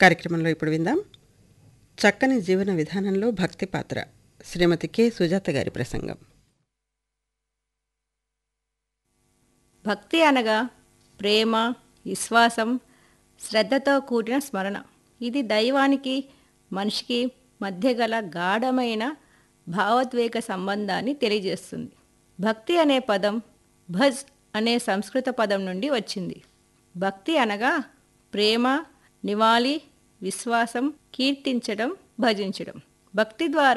కార్యక్రమంలో ఇప్పుడు విందాం చక్కని జీవన విధానంలో భక్తి పాత్ర శ్రీమతి కె సుజాత గారి ప్రసంగం భక్తి అనగా ప్రేమ విశ్వాసం శ్రద్ధతో కూడిన స్మరణ ఇది దైవానికి మనిషికి మధ్య గల గాఢమైన భావోద్వేగ సంబంధాన్ని తెలియజేస్తుంది భక్తి అనే పదం భజ్ అనే సంస్కృత పదం నుండి వచ్చింది భక్తి అనగా ప్రేమ నివాళి విశ్వాసం కీర్తించడం భజించడం భక్తి ద్వారా